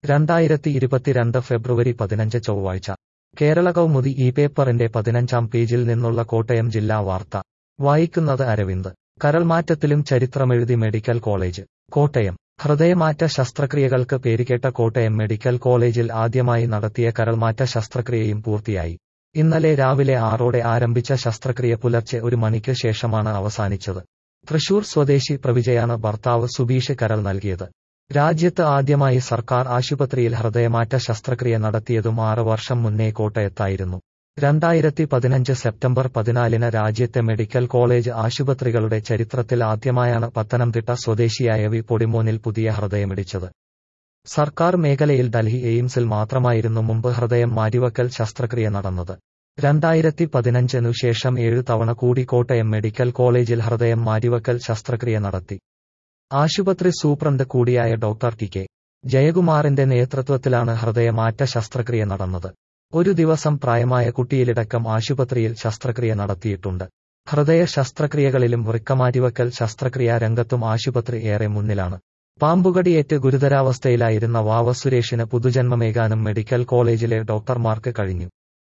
രണ്ടായിരത്തി ഇരുപത്തിരണ്ട് ഫെബ്രുവരി പതിനഞ്ച് ചൊവ്വാഴ്ച കേരള കൗമുദി ഈ പേപ്പറിന്റെ പതിനഞ്ചാം പേജിൽ നിന്നുള്ള കോട്ടയം ജില്ലാ വാർത്ത വായിക്കുന്നത് അരവിന്ദ് കരൾമാറ്റത്തിലും ചരിത്രമെഴുതി മെഡിക്കൽ കോളേജ് കോട്ടയം ഹൃദയമാറ്റ ശസ്ത്രക്രിയകൾക്ക് പേരുകേട്ട കോട്ടയം മെഡിക്കൽ കോളേജിൽ ആദ്യമായി നടത്തിയ കരൾമാറ്റ ശസ്ത്രക്രിയയും പൂർത്തിയായി ഇന്നലെ രാവിലെ ആറോടെ ആരംഭിച്ച ശസ്ത്രക്രിയ പുലർച്ചെ ഒരു മണിക്ക് ശേഷമാണ് അവസാനിച്ചത് തൃശൂർ സ്വദേശി പ്രവിജയാണ് ഭർത്താവ് സുബീഷ് കരൾ നൽകിയത് രാജ്യത്ത് ആദ്യമായി സർക്കാർ ആശുപത്രിയിൽ ഹൃദയമാറ്റ ശസ്ത്രക്രിയ നടത്തിയതും ആറ് വർഷം മുന്നേ കോട്ടയത്തായിരുന്നു രണ്ടായിരത്തി പതിനഞ്ച് സെപ്റ്റംബർ പതിനാലിന് രാജ്യത്തെ മെഡിക്കൽ കോളേജ് ആശുപത്രികളുടെ ചരിത്രത്തിൽ ആദ്യമായാണ് പത്തനംതിട്ട സ്വദേശിയായ വി പൊടിമോനിൽ പുതിയ ഹൃദയമിടിച്ചത് സർക്കാർ മേഖലയിൽ ഡൽഹി എയിംസിൽ മാത്രമായിരുന്നു മുമ്പ് ഹൃദയം മാറ്റിവക്കൽ ശസ്ത്രക്രിയ നടന്നത് രണ്ടായിരത്തി പതിനഞ്ചിനു ശേഷം ഏഴു തവണ കൂടി കോട്ടയം മെഡിക്കൽ കോളേജിൽ ഹൃദയം മാറ്റിവക്കൽ ശസ്ത്രക്രിയ നടത്തി ആശുപത്രി സൂപ്രണ്ട് കൂടിയായ ഡോക്ടർ ടി കെ ജയകുമാറിന്റെ നേതൃത്വത്തിലാണ് ഹൃദയമാറ്റ ശസ്ത്രക്രിയ നടന്നത് ഒരു ദിവസം പ്രായമായ കുട്ടിയിലടക്കം ആശുപത്രിയിൽ ശസ്ത്രക്രിയ നടത്തിയിട്ടുണ്ട് ഹൃദയ ശസ്ത്രക്രിയകളിലും വൃക്കമാറ്റിവക്കൽ ശസ്ത്രക്രിയാ രംഗത്തും ആശുപത്രി ഏറെ മുന്നിലാണ് പാമ്പുകടിയേറ്റ് ഗുരുതരാവസ്ഥയിലായിരുന്ന വാവ സുരേഷിന് പുതുജന്മമേകാനും മെഡിക്കൽ കോളേജിലെ ഡോക്ടർമാർക്ക് കഴിഞ്ഞു